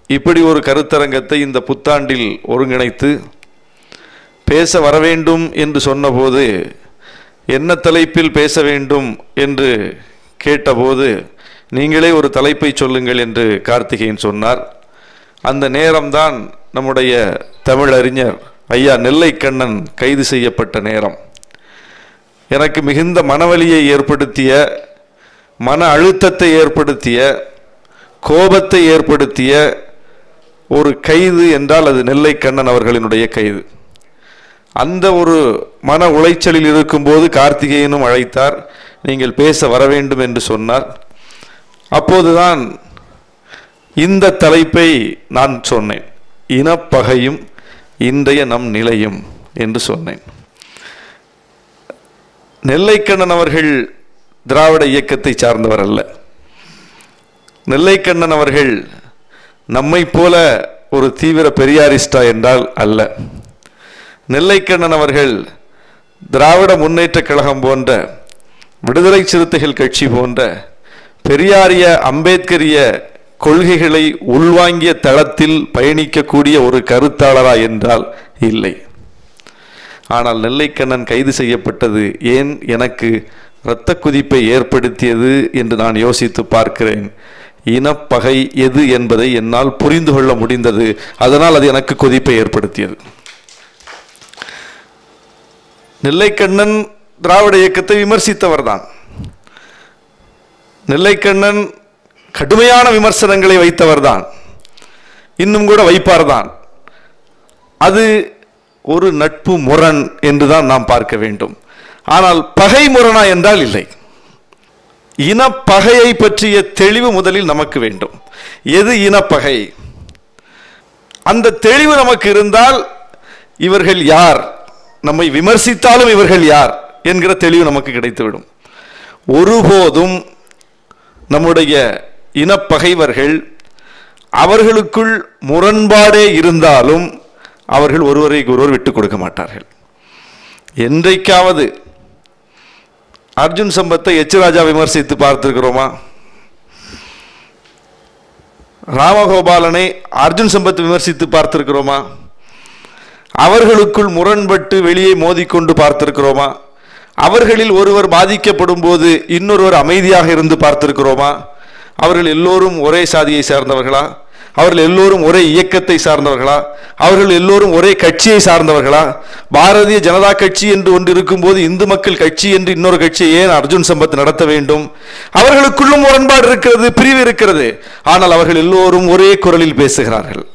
இப்படி ஒரு கருத்தரங்கத்தை இந்த புத்தாண்டில் ஒருங்கிணைத்து பேச வர வேண்டும் என்று சொன்னபோது என்ன தலைப்பில் பேச வேண்டும் என்று கேட்டபோது நீங்களே ஒரு தலைப்பை சொல்லுங்கள் என்று கார்த்திகேயன் சொன்னார் அந்த நேரம்தான் நம்முடைய தமிழறிஞர் ஐயா நெல்லைக்கண்ணன் கைது செய்யப்பட்ட நேரம் எனக்கு மிகுந்த மனவலியை ஏற்படுத்திய மன அழுத்தத்தை ஏற்படுத்திய கோபத்தை ஏற்படுத்திய ஒரு கைது என்றால் அது நெல்லைக்கண்ணன் அவர்களினுடைய கைது அந்த ஒரு மன உளைச்சலில் இருக்கும்போது கார்த்திகேயனும் அழைத்தார் நீங்கள் பேச வர வேண்டும் என்று சொன்னார் அப்போதுதான் இந்த தலைப்பை நான் சொன்னேன் இனப்பகையும் இன்றைய நம் நிலையும் என்று சொன்னேன் நெல்லைக்கண்ணன் அவர்கள் திராவிட இயக்கத்தை சார்ந்தவர் அல்ல நெல்லைக்கண்ணன் அவர்கள் நம்மை போல ஒரு தீவிர பெரியாரிஸ்டா என்றால் அல்ல நெல்லைக்கண்ணன் அவர்கள் திராவிட முன்னேற்ற கழகம் போன்ற விடுதலை சிறுத்தைகள் கட்சி போன்ற பெரியாரிய அம்பேத்கரிய கொள்கைகளை உள்வாங்கிய தளத்தில் பயணிக்கக்கூடிய ஒரு கருத்தாளரா என்றால் இல்லை ஆனால் நெல்லைக்கண்ணன் கைது செய்யப்பட்டது ஏன் எனக்கு இரத்த குதிப்பை ஏற்படுத்தியது என்று நான் யோசித்து பார்க்கிறேன் இனப்பகை எது என்பதை என்னால் புரிந்து கொள்ள முடிந்தது அதனால் அது எனக்கு கொதிப்பை ஏற்படுத்தியது நெல்லைக்கண்ணன் திராவிட இயக்கத்தை விமர்சித்தவர் தான் நெல்லைக்கண்ணன் கடுமையான விமர்சனங்களை வைத்தவர் தான் இன்னும் கூட வைப்பார் தான் அது ஒரு நட்பு முரண் என்றுதான் நாம் பார்க்க வேண்டும் ஆனால் பகை முரணா என்றால் இல்லை இனப்பகையை பற்றிய தெளிவு முதலில் நமக்கு வேண்டும் எது இனப்பகை அந்த தெளிவு நமக்கு இருந்தால் இவர்கள் யார் நம்மை விமர்சித்தாலும் இவர்கள் யார் என்கிற தெளிவு நமக்கு கிடைத்துவிடும் ஒருபோதும் நம்முடைய இனப்பகைவர்கள் அவர்களுக்குள் முரண்பாடே இருந்தாலும் அவர்கள் ஒருவரைக்கு ஒருவர் விட்டுக் கொடுக்க மாட்டார்கள் என்றைக்காவது அர்ஜுன் சம்பத்தை எச் ராஜா விமர்சித்து பார்த்திருக்கிறோமா ராமகோபாலனை அர்ஜுன் சம்பத் விமர்சித்து பார்த்திருக்கிறோமா அவர்களுக்குள் முரண்பட்டு வெளியே மோதிக்கொண்டு பார்த்திருக்கிறோமா அவர்களில் ஒருவர் பாதிக்கப்படும் போது இன்னொருவர் அமைதியாக இருந்து பார்த்திருக்கிறோமா அவர்கள் எல்லோரும் ஒரே சாதியை சார்ந்தவர்களா அவர்கள் எல்லோரும் ஒரே இயக்கத்தை சார்ந்தவர்களா அவர்கள் எல்லோரும் ஒரே கட்சியை சார்ந்தவர்களா பாரதிய ஜனதா கட்சி என்று ஒன்று இருக்கும்போது இந்து மக்கள் கட்சி என்று இன்னொரு கட்சியை ஏன் அர்ஜுன் சம்பத் நடத்த வேண்டும் அவர்களுக்குள்ளும் முரண்பாடு இருக்கிறது பிரிவு இருக்கிறது ஆனால் அவர்கள் எல்லோரும் ஒரே குரலில் பேசுகிறார்கள்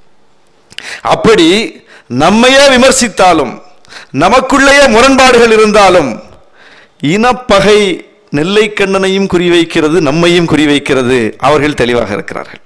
அப்படி நம்மையே விமர்சித்தாலும் நமக்குள்ளேயே முரண்பாடுகள் இருந்தாலும் இனப்பகை நெல்லைக்கண்ணனையும் குறிவைக்கிறது நம்மையும் குறிவைக்கிறது அவர்கள் தெளிவாக இருக்கிறார்கள்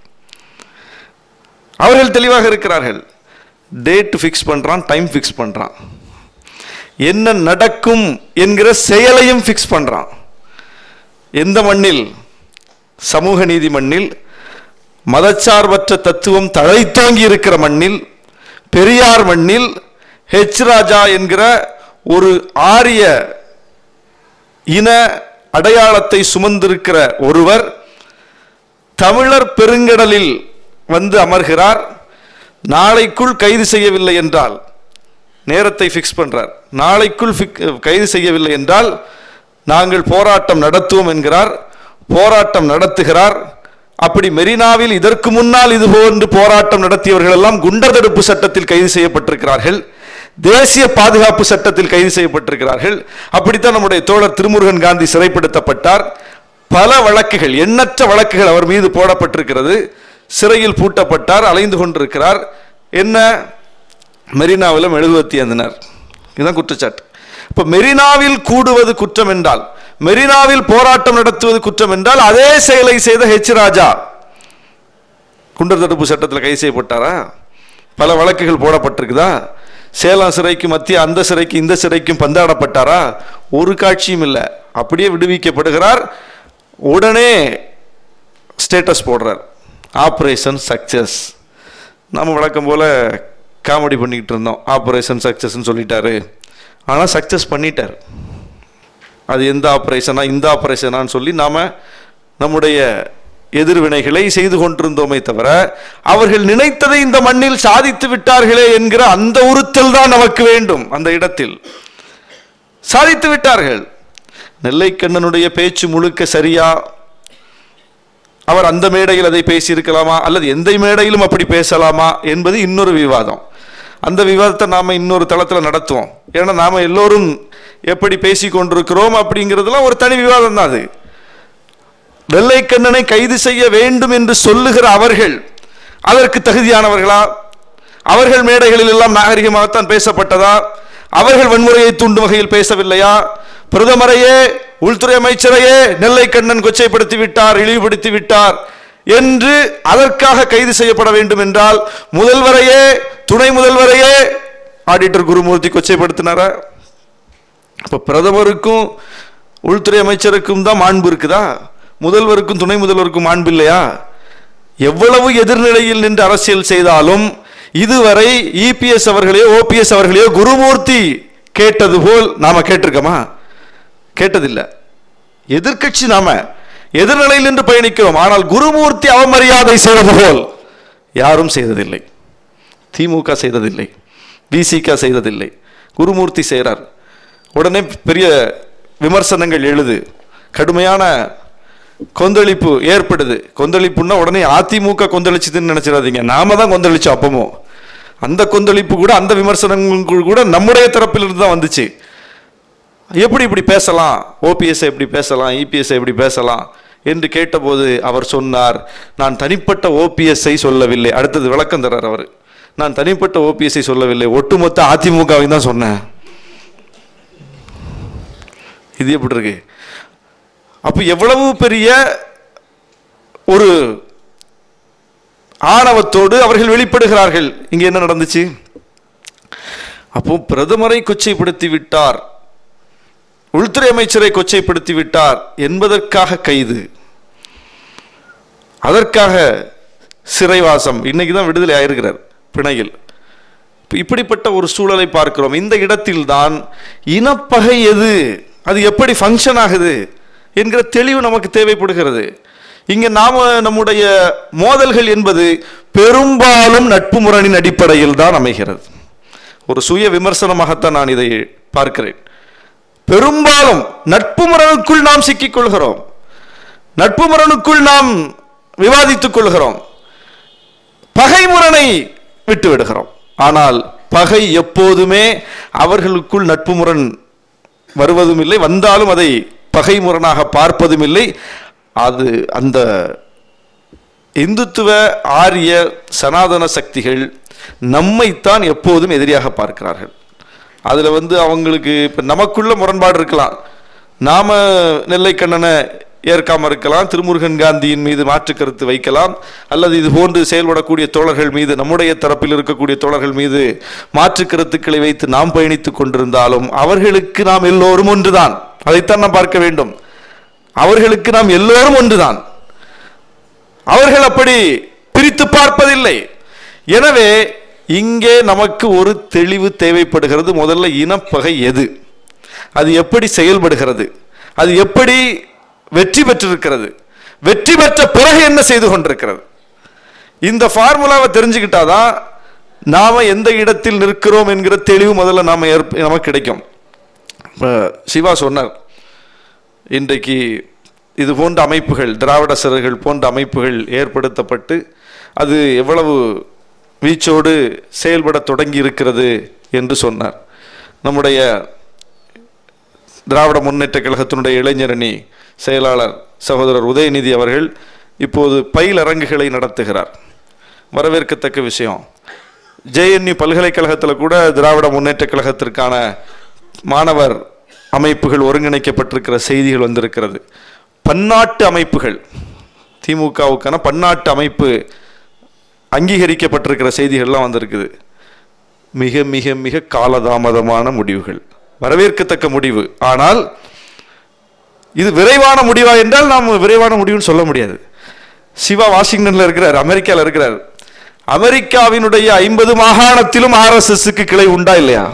அவர்கள் தெளிவாக இருக்கிறார்கள் டேட் ஃபிக்ஸ் பண்றான் டைம் ஃபிக்ஸ் பண்றான் என்ன நடக்கும் என்கிற செயலையும் ஃபிக்ஸ் பண்றான் எந்த மண்ணில் சமூக நீதி மண்ணில் மதச்சார்பற்ற தத்துவம் தழைத்தோங்கி இருக்கிற மண்ணில் பெரியார் மண்ணில் ஹெச் ராஜா என்கிற ஒரு ஆரிய இன அடையாளத்தை சுமந்திருக்கிற ஒருவர் தமிழர் பெருங்கடலில் வந்து அமர்கிறார் நாளைக்குள் கைது செய்யவில்லை என்றால் நேரத்தை ஃபிக்ஸ் பண்றார் நாளைக்குள் கைது செய்யவில்லை என்றால் நாங்கள் போராட்டம் நடத்துவோம் என்கிறார் போராட்டம் நடத்துகிறார் அப்படி மெரினாவில் இதற்கு முன்னால் இது போன்று போராட்டம் நடத்தியவர்கள் எல்லாம் குண்டர் தடுப்பு சட்டத்தில் கைது செய்யப்பட்டிருக்கிறார்கள் தேசிய பாதுகாப்பு சட்டத்தில் கைது செய்யப்பட்டிருக்கிறார்கள் அப்படித்தான் நம்முடைய தோழர் திருமுருகன் காந்தி சிறைப்படுத்தப்பட்டார் பல வழக்குகள் எண்ணற்ற வழக்குகள் அவர் மீது போடப்பட்டிருக்கிறது சிறையில் பூட்டப்பட்டார் அலைந்து கொண்டிருக்கிறார் என்ன மெரினாவில் மெழுகுவத்தி அந்தினார் இதுதான் குற்றச்சாட்டு இப்போ மெரினாவில் கூடுவது குற்றம் என்றால் மெரினாவில் போராட்டம் நடத்துவது குற்றம் என்றால் அதே செயலை செய்த ஹெச் ராஜா குண்டர் தடுப்பு சட்டத்தில் கைது செய்யப்பட்டாரா பல வழக்குகள் போடப்பட்டிருக்குதா சேலம் சிறைக்கு மத்திய அந்த சிறைக்கு இந்த சிறைக்கும் பந்தாடப்பட்டாரா ஒரு காட்சியும் இல்லை அப்படியே விடுவிக்கப்படுகிறார் உடனே ஸ்டேட்டஸ் போடுறார் ஆப்ரேஷன் சக்சஸ் நம்ம வழக்கம் போல் காமெடி பண்ணிக்கிட்டு இருந்தோம் ஆப்ரேஷன் சக்சஸ்ன்னு சொல்லிட்டாரு ஆனால் சக்ஸஸ் பண்ணிட்டார் அது எந்த ஆப்ரேஷனா இந்த ஆப்ரேஷனான்னு சொல்லி நாம் நம்முடைய எதிர்வினைகளை செய்து கொண்டிருந்தோமே தவிர அவர்கள் நினைத்ததை இந்த மண்ணில் சாதித்து விட்டார்களே என்கிற அந்த உறுத்தல் தான் நமக்கு வேண்டும் அந்த இடத்தில் சாதித்து விட்டார்கள் நெல்லைக்கண்ணனுடைய பேச்சு முழுக்க சரியா அவர் அந்த மேடையில் அதை பேசியிருக்கலாமா அல்லது எந்த மேடையிலும் அப்படி பேசலாமா என்பது இன்னொரு விவாதம் அந்த விவாதத்தை நாம இன்னொரு தளத்தில் நடத்துவோம் ஏன்னா நாம எல்லோரும் எப்படி பேசி கொண்டிருக்கிறோம் அப்படிங்கிறதுலாம் ஒரு தனி விவாதம் தான் அது வெள்ளைக்கண்ணனை கைது செய்ய வேண்டும் என்று சொல்லுகிற அவர்கள் அதற்கு தகுதியானவர்களா அவர்கள் மேடைகளில் எல்லாம் நாகரிகமாகத்தான் பேசப்பட்டதா அவர்கள் வன்முறையை தூண்டும் வகையில் பேசவில்லையா பிரதமரையே உள்துறை அமைச்சரையே நெல்லை கண்ணன் கொச்சைப்படுத்தி விட்டார் இழிவுபடுத்தி விட்டார் என்று அதற்காக கைது செய்யப்பட வேண்டும் என்றால் முதல்வரையே துணை முதல்வரையே ஆடிட்டர் குருமூர்த்தி கொச்சைப்படுத்தினாரா அப்ப பிரதமருக்கும் உள்துறை அமைச்சருக்கும் தான் மாண்பு இருக்குதா முதல்வருக்கும் துணை முதல்வருக்கும் மாண்பு இல்லையா எவ்வளவு எதிர்நிலையில் நின்று அரசியல் செய்தாலும் இதுவரை இபிஎஸ் அவர்களையோ ஓபிஎஸ் அவர்களையோ குருமூர்த்தி கேட்டது போல் நாம கேட்டிருக்கோமா கேட்டதில்லை எதிர்க்கட்சி நாம எதிர்நிலையில் நின்று பயணிக்கிறோம் ஆனால் குருமூர்த்தி அவமரியாதை செய்வது போல் யாரும் செய்ததில்லை திமுக செய்ததில்லை விசிக செய்ததில்லை குருமூர்த்தி செய்கிறார் உடனே பெரிய விமர்சனங்கள் எழுது கடுமையான கொந்தளிப்பு ஏற்படுது கொந்தளிப்புன்னா உடனே அதிமுக கொந்தளிச்சுதுன்னு நினைச்சிடாதீங்க நாம தான் கொந்தளிச்சோம் அப்பமும் அந்த கொந்தளிப்பு கூட அந்த விமர்சனங்கள் கூட நம்முடைய தரப்பிலிருந்து தான் வந்துச்சு எப்படி இப்படி பேசலாம் ஓபிஎஸ் எப்படி பேசலாம் இபிஎஸ் எப்படி பேசலாம் என்று கேட்டபோது அவர் சொன்னார் நான் தனிப்பட்ட ஓபிஎஸ்ஐ சொல்லவில்லை அடுத்தது விளக்கம் தர்றார் அவர் நான் தனிப்பட்ட ஓபிஎஸ்ஐ சொல்லவில்லை ஒட்டுமொத்த அதிமுகவை தான் சொன்னேன் இது எப்படி இருக்கு அப்ப எவ்வளவு பெரிய ஒரு ஆணவத்தோடு அவர்கள் வெளிப்படுகிறார்கள் இங்க என்ன நடந்துச்சு அப்போ பிரதமரை கொச்சைப்படுத்தி விட்டார் உள்துறை அமைச்சரை கொச்சைப்படுத்தி விட்டார் என்பதற்காக கைது அதற்காக சிறைவாசம் இன்னைக்கு தான் விடுதலை ஆயிருக்கிறார் பிணையில் இப்ப இப்படிப்பட்ட ஒரு சூழலை பார்க்கிறோம் இந்த இடத்தில்தான் இனப்பகை எது அது எப்படி ஃபங்க்ஷன் ஆகுது என்கிற தெளிவு நமக்கு தேவைப்படுகிறது இங்க நாம நம்முடைய மோதல்கள் என்பது பெரும்பாலும் நட்பு முரணின் அடிப்படையில் தான் அமைகிறது ஒரு சுய விமர்சனமாகத்தான் நான் இதை பார்க்கிறேன் பெரும்பாலும் நட்பு முரணுக்குள் நாம் சிக்கிக் கொள்கிறோம் நட்பு முரணுக்குள் நாம் விவாதித்துக் கொள்கிறோம் பகை முரணை விட்டு விடுகிறோம் ஆனால் பகை எப்போதுமே அவர்களுக்குள் நட்பு முரண் வருவதும் இல்லை வந்தாலும் அதை பகை முரணாக பார்ப்பதும் இல்லை அது அந்த இந்துத்துவ ஆரிய சனாதன சக்திகள் நம்மைத்தான் எப்போதும் எதிரியாக பார்க்கிறார்கள் அதில் வந்து அவங்களுக்கு இப்போ நமக்குள்ள முரண்பாடு இருக்கலாம் நாம நெல்லைக்கண்ணனை ஏற்காம இருக்கலாம் திருமுருகன் காந்தியின் மீது மாற்று கருத்து வைக்கலாம் அல்லது இது போன்று செயல்படக்கூடிய தோழர்கள் மீது நம்முடைய தரப்பில் இருக்கக்கூடிய தோழர்கள் மீது மாற்று கருத்துக்களை வைத்து நாம் பயணித்துக் கொண்டிருந்தாலும் அவர்களுக்கு நாம் எல்லோரும் ஒன்றுதான் அதைத்தான் நாம் பார்க்க வேண்டும் அவர்களுக்கு நாம் எல்லோரும் ஒன்றுதான் அவர்கள் அப்படி பிரித்து பார்ப்பதில்லை எனவே இங்கே நமக்கு ஒரு தெளிவு தேவைப்படுகிறது முதல்ல இனப்பகை எது அது எப்படி செயல்படுகிறது அது எப்படி வெற்றி பெற்றிருக்கிறது வெற்றி பெற்ற பிறகு என்ன செய்து கொண்டிருக்கிறது இந்த ஃபார்முலாவை தெரிஞ்சுக்கிட்டாதான் நாம எந்த இடத்தில் நிற்கிறோம் என்கிற தெளிவு முதல்ல நாம ஏற்ப- நமக்கு கிடைக்கும் இப்ப சிவா சொன்னார் இன்றைக்கு இது போன்ற அமைப்புகள் திராவிட சிறர்கள் போன்ற அமைப்புகள் ஏற்படுத்தப்பட்டு அது எவ்வளவு வீச்சோடு செயல்பட தொடங்கி இருக்கிறது என்று சொன்னார் நம்முடைய திராவிட முன்னேற்ற கழகத்தினுடைய இளைஞரணி செயலாளர் சகோதரர் உதயநிதி அவர்கள் இப்போது பயிலரங்குகளை நடத்துகிறார் வரவேற்கத்தக்க விஷயம் ஜேஎன்யூ பல்கலைக்கழகத்தில் கூட திராவிட முன்னேற்ற கழகத்திற்கான மாணவர் அமைப்புகள் ஒருங்கிணைக்கப்பட்டிருக்கிற செய்திகள் வந்திருக்கிறது பன்னாட்டு அமைப்புகள் திமுகவுக்கான பன்னாட்டு அமைப்பு அங்கீகரிக்கப்பட்டிருக்கிற செய்திகள்லாம் வந்திருக்குது மிக மிக மிக காலதாமதமான முடிவுகள் வரவேற்கத்தக்க முடிவு ஆனால் இது விரைவான முடிவா என்றால் நாம் விரைவான முடிவுன்னு சொல்ல முடியாது சிவா வாஷிங்டன்ல இருக்கிறார் அமெரிக்கால இருக்கிறார் அமெரிக்காவினுடைய ஐம்பது மாகாணத்திலும் ஆர்எஸ்எஸ்க்கு கிளை உண்டா இல்லையா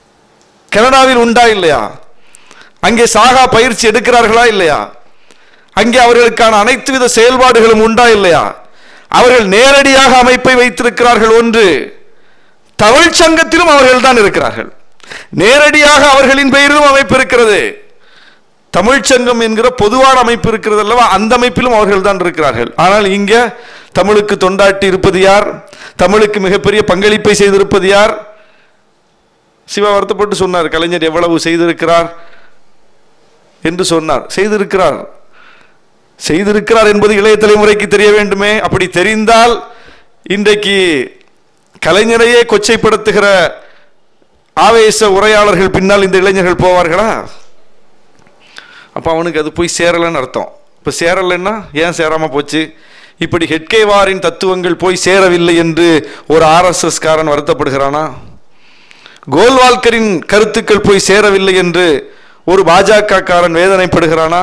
கனடாவில் உண்டா இல்லையா அங்கே சாகா பயிற்சி எடுக்கிறார்களா இல்லையா அங்கே அவர்களுக்கான அனைத்து வித செயல்பாடுகளும் உண்டா இல்லையா அவர்கள் நேரடியாக அமைப்பை வைத்திருக்கிறார்கள் ஒன்று தமிழ் சங்கத்திலும் அவர்கள் தான் இருக்கிறார்கள் நேரடியாக அவர்களின் பெயரிலும் அமைப்பு இருக்கிறது தமிழ்ச் சங்கம் என்கிற பொதுவான அமைப்பு இருக்கிறது அல்லவா அந்த அமைப்பிலும் அவர்கள் தான் இருக்கிறார்கள் ஆனால் இங்க தமிழுக்கு தொண்டாட்டி இருப்பது யார் தமிழுக்கு மிகப்பெரிய பங்களிப்பை செய்திருப்பது யார் சிவா வருத்தப்பட்டு சொன்னார் கலைஞர் எவ்வளவு செய்திருக்கிறார் என்று சொன்னார் செய்திருக்கிறார் செய்திருக்கிறார் என்பது இளைய தலைமுறைக்கு தெரிய வேண்டுமே அப்படி தெரிந்தால் இன்றைக்கு கலைஞரையே கொச்சைப்படுத்துகிற ஆவேச உரையாளர்கள் பின்னால் இந்த இளைஞர்கள் போவார்களா அப்போ அவனுக்கு அது போய் சேரலைன்னு அர்த்தம் இப்போ சேரலைன்னா ஏன் சேராம போச்சு இப்படி ஹெட்கேவாரின் தத்துவங்கள் போய் சேரவில்லை என்று ஒரு ஆர்எஸ்எஸ் காரன் வருத்தப்படுகிறானா கோல்வால்கரின் கருத்துக்கள் போய் சேரவில்லை என்று ஒரு பாஜக காரன் வேதனைப்படுகிறானா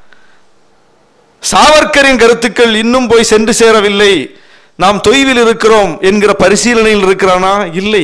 சாவர்கரின் கருத்துக்கள் இன்னும் போய் சென்று சேரவில்லை நாம் தொய்வில் இருக்கிறோம் என்கிற பரிசீலனையில் இருக்கிறானா இல்லை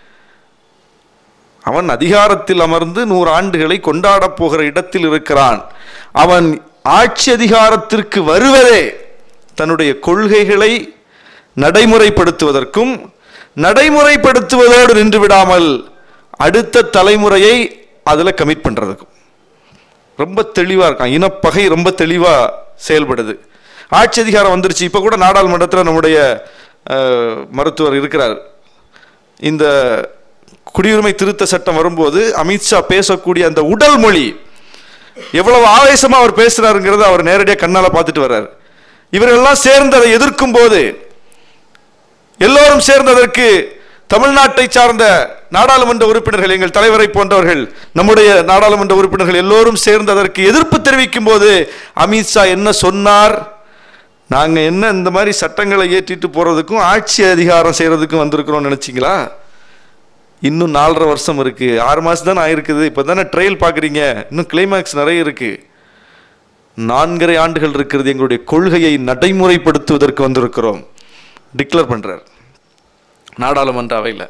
அவன் அதிகாரத்தில் அமர்ந்து நூறு ஆண்டுகளை கொண்டாடப் போகிற இடத்தில் இருக்கிறான் அவன் ஆட்சி அதிகாரத்திற்கு வருவதே தன்னுடைய கொள்கைகளை நடைமுறைப்படுத்துவதற்கும் நடைமுறைப்படுத்துவதோடு நின்று விடாமல் அடுத்த தலைமுறையை அதில் கமிட் பண்ணுறதுக்கும் ரொம்ப தெளிவாக இருக்கான் இனப்பகை ரொம்ப தெளிவாக செயல்படுது ஆட்சி அதிகாரம் வந்துருச்சு இப்போ கூட நாடாளுமன்றத்தில் நம்முடைய அஹ், மருத்துவர் இருக்கிறார் இந்த குடியுரிமை திருத்த சட்டம் வரும்போது அமித்ஷா பேசக்கூடிய அந்த உடல் மொழி எவ்வளவு ஆவேசமா அவர் பேசுறாருங்கிறத அவர் நேரடியாக கண்ணால பார்த்துட்டு வர்றார் இவர்களெல்லாம் சேர்ந்து அதை எதிர்க்கும் போது எல்லோரும் சேர்ந்து அதற்கு தமிழ்நாட்டை சார்ந்த நாடாளுமன்ற உறுப்பினர்கள் எங்கள் தலைவரை போன்றவர்கள் நம்முடைய நாடாளுமன்ற உறுப்பினர்கள் எல்லோரும் சேர்ந்து அதற்கு எதிர்ப்பு தெரிவிக்கும் போது அமித்ஷா என்ன சொன்னார் நாங்க என்ன இந்த மாதிரி சட்டங்களை ஏற்றிட்டு போறதுக்கும் ஆட்சி அதிகாரம் செய்யறதுக்கும் வந்திருக்கிறோம் நினைச்சீங்களா இன்னும் நாலரை வருஷம் இருக்கு ஆறு மாசம் தானே ஆயிருக்குது இப்போ தானே ட்ரையல் பார்க்குறீங்க இன்னும் கிளைமேக்ஸ் நிறைய இருக்கு நான்கரை ஆண்டுகள் இருக்கிறது எங்களுடைய கொள்கையை நடைமுறைப்படுத்துவதற்கு வந்திருக்கிறோம் டிக்ளேர் பண்றார் நாடாளுமன்ற அவையில்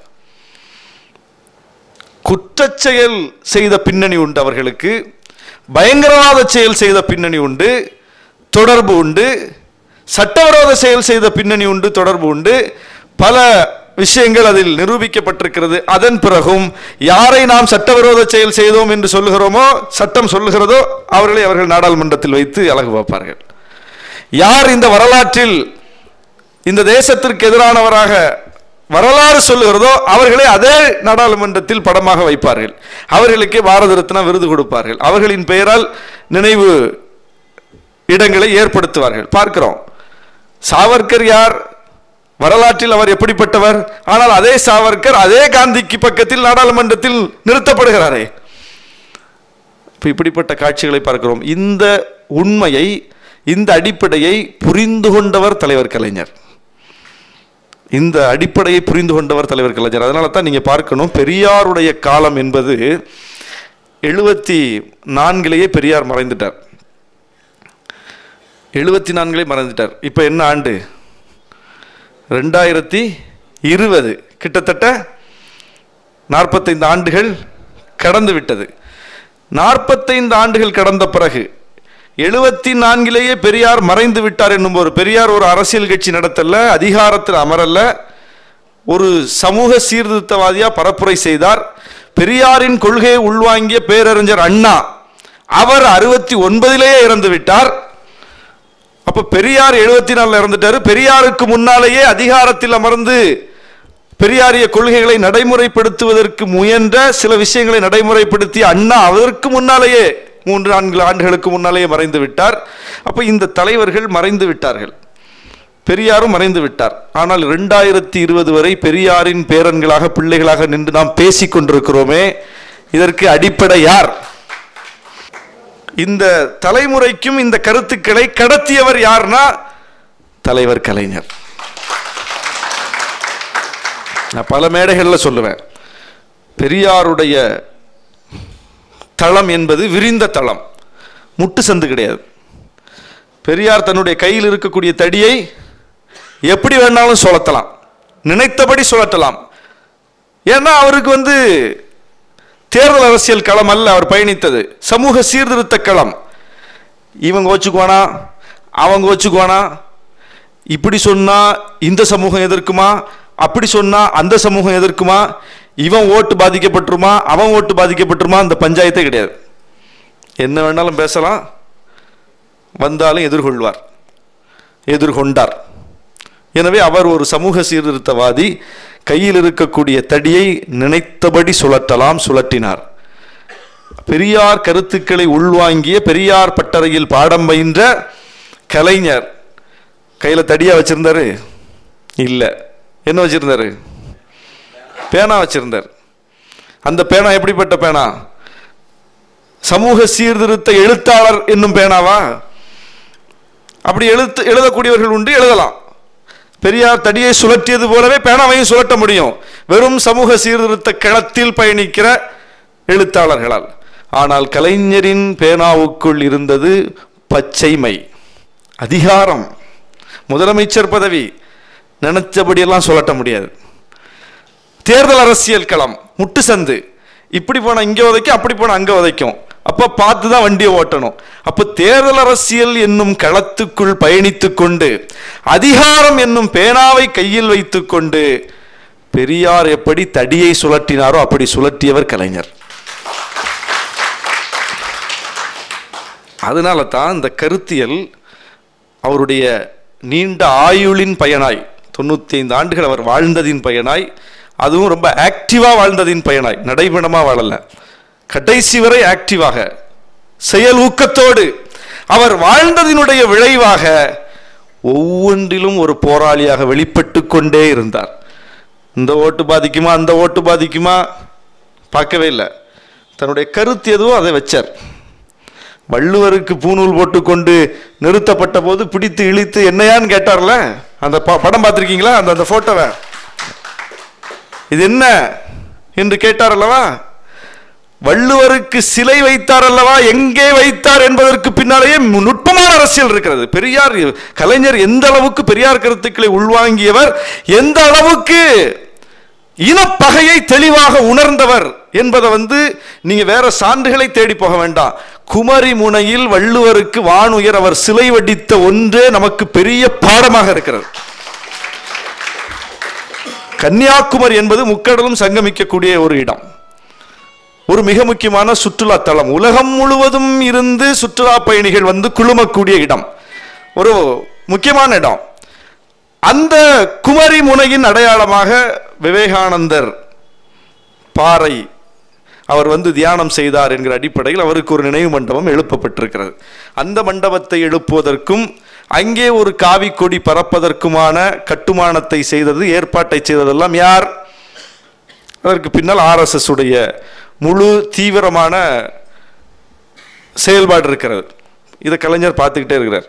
குற்றச்செயல் செய்த பின்னணி உண்டு அவர்களுக்கு பயங்கரவாத செயல் செய்த பின்னணி உண்டு தொடர்பு உண்டு சட்டவிரோத செயல் செய்த பின்னணி உண்டு தொடர்பு உண்டு பல விஷயங்கள் அதில் நிரூபிக்கப்பட்டிருக்கிறது அதன் பிறகும் யாரை நாம் சட்டவிரோத செயல் செய்தோம் என்று சொல்லுகிறோமோ சட்டம் சொல்லுகிறதோ அவர்களை அவர்கள் நாடாளுமன்றத்தில் வைத்து அழகு பார்ப்பார்கள் யார் இந்த வரலாற்றில் இந்த தேசத்திற்கு எதிரானவராக வரலாறு சொல்லுகிறதோ அவர்களை அதே நாடாளுமன்றத்தில் படமாக வைப்பார்கள் அவர்களுக்கு பாரத ரத்னா விருது கொடுப்பார்கள் அவர்களின் பெயரால் நினைவு இடங்களை ஏற்படுத்துவார்கள் பார்க்கிறோம் சாவர்கர் யார் வரலாற்றில் அவர் எப்படிப்பட்டவர் ஆனால் அதே சாவர்கர் அதே காந்திக்கு பக்கத்தில் நாடாளுமன்றத்தில் நிறுத்தப்படுகிறாரே இப்ப இப்படிப்பட்ட காட்சிகளை பார்க்கிறோம் இந்த உண்மையை இந்த அடிப்படையை புரிந்து கொண்டவர் தலைவர் கலைஞர் இந்த அடிப்படையை புரிந்து கொண்டவர் தலைவர் கலைஞர் அதனால தான் நீங்க பார்க்கணும் பெரியாருடைய காலம் என்பது எழுபத்தி நான்கிலேயே பெரியார் மறைந்துட்டார் எழுபத்தி நான்கிலே மறைந்துட்டார் இப்போ என்ன ஆண்டு ரெண்டாயிரத்தி இருபது கிட்டத்தட்ட நாற்பத்தைந்து ஆண்டுகள் கடந்து விட்டது நாற்பத்தைந்து ஆண்டுகள் கடந்த பிறகு எழுபத்தி நான்கிலேயே பெரியார் மறைந்து விட்டார் என்னும் ஒரு பெரியார் ஒரு அரசியல் கட்சி நடத்தல அதிகாரத்தில் அமரல்ல ஒரு சமூக சீர்திருத்தவாதியா பரப்புரை செய்தார் பெரியாரின் கொள்கையை உள்வாங்கிய பேரறிஞர் அண்ணா அவர் அறுபத்தி ஒன்பதிலேயே இறந்து விட்டார் அப்ப பெரியார் எழுபத்தி நாலுல இறந்துட்டாரு பெரியாருக்கு முன்னாலேயே அதிகாரத்தில் அமர்ந்து பெரியாரிய கொள்கைகளை நடைமுறைப்படுத்துவதற்கு முயன்ற சில விஷயங்களை நடைமுறைப்படுத்திய அண்ணா அதற்கு முன்னாலேயே மூன்று நான்கு ஆண்டுகளுக்கு முன்னாலேயே மறைந்து விட்டார் அப்ப இந்த தலைவர்கள் மறைந்து விட்டார்கள் பெரியாரும் மறைந்து விட்டார் ஆனால் இரண்டாயிரத்தி இருபது வரை பெரியாரின் பேரன்களாக பிள்ளைகளாக நின்று நாம் பேசிக் கொண்டிருக்கிறோமே இதற்கு அடிப்படை யார் இந்த தலைமுறைக்கும் இந்த கருத்துக்களை கடத்தியவர் யார்னா தலைவர் கலைஞர் நான் பல மேடைகளில் சொல்லுவேன் பெரியாருடைய தளம் என்பது விரிந்த தளம் முட்டு சந்து கிடையாது பெரியார் தன்னுடைய கையில் இருக்கக்கூடிய தடியை எப்படி வேணாலும் சுழத்தலாம் நினைத்தபடி சுழற்றலாம் ஏன்னா அவருக்கு வந்து தேர்தல் அரசியல் களம் அல்ல அவர் பயணித்தது சமூக சீர்திருத்த களம் இவங்க வச்சுக்குவானா அவங்க வச்சுக்குவானா இப்படி சொன்னா இந்த சமூகம் எதிர்க்குமா அப்படி சொன்னா அந்த சமூகம் எதிர்க்குமா இவன் ஓட்டு பாதிக்கப்பட்டுருமா அவன் ஓட்டு பாதிக்கப்பட்டுருமா அந்த பஞ்சாயத்தே கிடையாது என்ன வேணாலும் பேசலாம் வந்தாலும் எதிர்கொள்வார் எதிர்கொண்டார் எனவே அவர் ஒரு சமூக சீர்திருத்தவாதி கையில் இருக்கக்கூடிய தடியை நினைத்தபடி சுழற்றலாம் சுழற்றினார் பெரியார் கருத்துக்களை உள்வாங்கிய பெரியார் பட்டறையில் பாடம் பயின்ற கலைஞர் கையில் தடியா வச்சிருந்தாரு இல்லை என்ன வச்சிருந்தாரு பேனா வச்சிருந்தார் அந்த பேனா எப்படிப்பட்ட பேனா சமூக சீர்திருத்த எழுத்தாளர் என்னும் பேனாவா அப்படி எழுத்து எழுதக்கூடியவர்கள் உண்டு எழுதலாம் பெரியார் தடியை சுழற்றியது போலவே பேனாவையும் சுழற்ற முடியும் வெறும் சமூக சீர்திருத்த களத்தில் பயணிக்கிற எழுத்தாளர்களால் ஆனால் கலைஞரின் பேனாவுக்குள் இருந்தது பச்சைமை அதிகாரம் முதலமைச்சர் பதவி நினைச்சபடியெல்லாம் சுழட்ட முடியாது தேர்தல் அரசியல் களம் முட்டு சந்து இப்படி போனா இங்க உதைக்கும் அப்படி போனா அங்க உதைக்கும் அப்ப பார்த்து தான் வண்டியை ஓட்டணும் அப்ப தேர்தல் அரசியல் என்னும் களத்துக்குள் பயணித்துக் கொண்டு அதிகாரம் என்னும் பேனாவை கையில் வைத்துக் கொண்டு பெரியார் எப்படி தடியை சுழற்றினாரோ அப்படி சுழற்றியவர் கலைஞர் அதனால தான் இந்த கருத்தியல் அவருடைய நீண்ட ஆயுளின் பயனாய் தொண்ணூத்தி ஐந்து ஆண்டுகள் அவர் வாழ்ந்ததின் பயனாய் அதுவும் ரொம்ப ஆக்டிவா வாழ்ந்ததின் பயனாய் நடைபெணமா வாழல கடைசி வரை ஆக்டிவாக செயல் ஊக்கத்தோடு அவர் வாழ்ந்ததினுடைய விளைவாக ஒவ்வொன்றிலும் ஒரு போராளியாக வெளிப்பட்டு கொண்டே இருந்தார் இந்த ஓட்டு பாதிக்குமா அந்த ஓட்டு பாதிக்குமா பார்க்கவே இல்லை தன்னுடைய கருத்து எதுவோ அதை வச்சார் வள்ளுவருக்கு பூநூல் போட்டுக்கொண்டு நிறுத்தப்பட்ட போது பிடித்து இழித்து என்னையான்னு கேட்டார்ல அந்த ப- படம் பார்த்திருக்கீங்களா அந்த அந்த போட்டோவை இது என்ன என்று கேட்டார் அல்லவா வள்ளுவருக்கு சிலை வைத்தார் அல்லவா எங்கே வைத்தார் என்பதற்கு பின்னாலேயே நுட்பமான அரசியல் இருக்கிறது பெரியார் கலைஞர் எந்த அளவுக்கு பெரியார் கருத்துக்களை உள்வாங்கியவர் எந்த அளவுக்கு இனப்பகையை தெளிவாக உணர்ந்தவர் என்பதை வந்து நீங்க வேற சான்றுகளை தேடி போக வேண்டாம் குமரி முனையில் வள்ளுவருக்கு வானுயர் அவர் சிலை வடித்த ஒன்றே நமக்கு பெரிய பாடமாக இருக்கிறது கன்னியாகுமரி என்பது முக்கடலும் சங்கமிக்கக்கூடிய ஒரு இடம் ஒரு மிக முக்கியமான சுற்றுலா தலம் உலகம் முழுவதும் இருந்து சுற்றுலா பயணிகள் வந்து குழுமக்கூடிய இடம் ஒரு முக்கியமான இடம் அந்த குமரி முனையின் அடையாளமாக விவேகானந்தர் பாறை அவர் வந்து தியானம் செய்தார் என்கிற அடிப்படையில் அவருக்கு ஒரு நினைவு மண்டபம் எழுப்பப்பட்டிருக்கிறது அந்த மண்டபத்தை எழுப்புவதற்கும் அங்கே ஒரு காவி கொடி பறப்பதற்குமான கட்டுமானத்தை செய்தது ஏற்பாட்டை செய்ததெல்லாம் யார் அதற்கு பின்னால் ஆர்எஸ்எஸ் உடைய முழு தீவிரமான செயல்பாடு இருக்கிறது இதை கலைஞர் பார்த்துக்கிட்டே இருக்கிறார்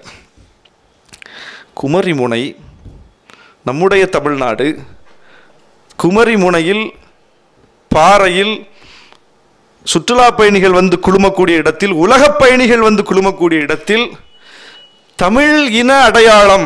குமரி முனை நம்முடைய தமிழ்நாடு குமரி முனையில் பாறையில் சுற்றுலா பயணிகள் வந்து குழுமக்கூடிய இடத்தில் உலகப் பயணிகள் வந்து குழுமக்கூடிய இடத்தில் தமிழ் இன அடையாளம்